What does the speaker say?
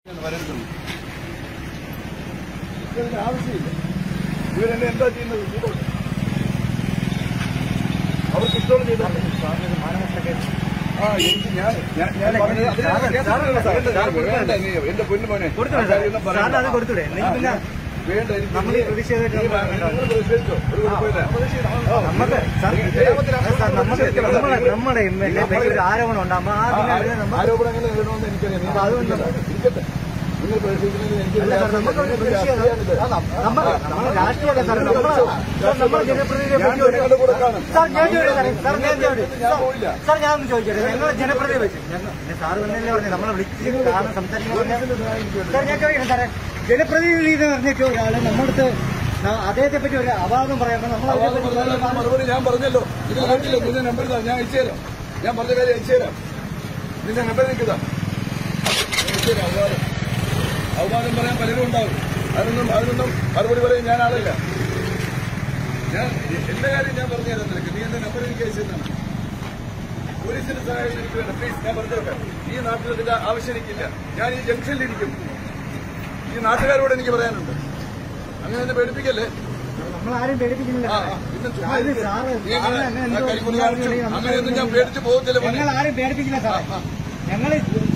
വരരുതെന്ന് ഇതിന്റെ ആവശ്യമില്ല ഇവരെന്നെ എന്താ ചെയ്യുന്നത് ചെയ്തോട്ടെ. അവർക്ക് ഇഷ്ടമുള്ള ചെയ്തോ ആ എനിക്ക് ഞാൻ ഞാൻ- ഞാൻ പറഞ്ഞത് അതിന് കേസെടുക്കണ്ട സാർ. വേണ്ട നീ എന്റെ പൊന്നു മോനെ കൊടുത്തൂടെ ആ കാര്യമൊന്നും സാർ? പറയണ്ട. സാറിന് അത് കൊടുത്തൂടെ? നീ ആ, പിന്നെ- വേണ്ട എനിക്ക് നമ്മൾ ഈ പ്രതിഷേധമായിട്ട് നീ നമ്മൾ നിങ്ങൾ പ്രതിഷേധിച്ചോ ഒരു കുഴപ്പമില്ല ആ, നമുക്ക് സാർ, നിങ്ങൾ സാർ, ജനാധിപത്യ നമുക്ക് രാഷ്ട്രീയത്തിൽ നമ്മുടെ നിങ്ങൾ- നമ്മുടെ എം എൽ എ നിങ്ങൾ ഒരു ആരോപണം ഉണ്ടാകുമ്പോൾ ആ, ആദ്യമേ ആ, അതിനെ നമ്മൾ ആരോപണങ്ങൾ നേരിടണമെന്ന് എനിക്കറിയാം നിങ്ങൾ അപ്പൊ അതുകൊണ്ട് ഇരിക്കട്ടെ നിങ്ങൾ പ്രതിഷേധിക്കുന്നത് എനിക്ക് അല്ല സാർ നമുക്ക് ഒരു പ്രതിഷേധം നമ്മൾ നമ്മൾ രാഷ്ട്രീയമല്ല സാർ നമ്മൾ സാർ നമ്മൾ ജനപ്രതിനിധിയെ ഞാൻ പറ്റി ഒരു ജനങ്ങളുടെ കൂടെ കാണും സാർ ഞാൻ ചോദിക്കട്ടെ സാറേ? സാർ ഞാൻ ചോദിക്കട്ടെ? ഞാൻ പോയില്ല സാർ ഞാൻ ഒന്ന് ചോദിക്കട്ടെ ഞങ്ങൾ ജനപ്രതിനിധി വെച്ച് ഞങ്ങൾ സാർ വന്നല്ലേ പറഞ്ഞു നമ്മളെ വിളിച്ച് കാണാൻ സംസാരിക്കാൻ പറഞ്ഞാൽ സാർ ഞാൻ ചോദിക്കട്ടെ സാറേ ജനപ്രതിനിധി എന്ന് പറഞ്ഞിട്ട് ഒരാള് നമ്മുടെ അദ്ദേഹത്തെ പറ്റി ഒരു അപാകം പറയുമ്പോൾ നമ്മൾ അവാദം അതിനെ പറ്റി പറഞ്ഞാൽ വളരെ മറുപടി ഞാൻ പറഞ്ഞല്ലോ നിങ്ങൾ കണ്ടില്ല നിന്റെ നമ്പർ ഇതാ ഞാൻ അയച്ചു തരാം ഞാൻ പറഞ്ഞ കാര്യം അയച്ചു തരാം നിന്റെ നമ്പർ നിൽക്കുതാ അവമാനം അവമാനം പറയാൻ പലരും ഉണ്ടാവും അതിനൊന്നും അതിനൊന്നും മറുപടി പറയാൻ ഞാൻ ആളല്ല ഞാൻ എന്റെ കാര്യം ഞാൻ പറഞ്ഞു തരാം നിനക്ക് നീ എന്റെ നമ്പർ എനിക്ക് അയച്ചു തന്നെ പോലീസിന് സഹായം എനിക്ക് വേണ്ട പ്ലീസ് ഞാൻ പറഞ്ഞോട്ടെ ഈ നാട്ടിൽ ഇതിന്റെ ആവശ്യം എനിക്കില്ല ഞാൻ ഈ ജംഗ്ഷനിലിരിക്കും ഈ നാട്ടുകാരോട് എനിക്ക് പറയാനുണ്ട് അങ്ങനെ എന്നെ പേടിപ്പിക്കല്ലേ നമ്മൾ ആരും പേടിപ്പിക്കുന്നില്ല ആ, ആ, പിന്നെ ചുമ്മാ സാറ് ഇരിക്ക്. സാറ് നീ സാറിന് അങ്ങനെ അങ്ങനെ ആ എന്തോ കരിക്കുന്ന് കാണിച്ചു. നമുക്ക് അങ്ങനെയൊന്നും ഞാൻ പേടിച്ച് പോകത്തില്ല മോനെ. ഞങ്ങൾ ആരും പേടിപ്പിക്കില്ല സാറേ ഞങ്ങൾ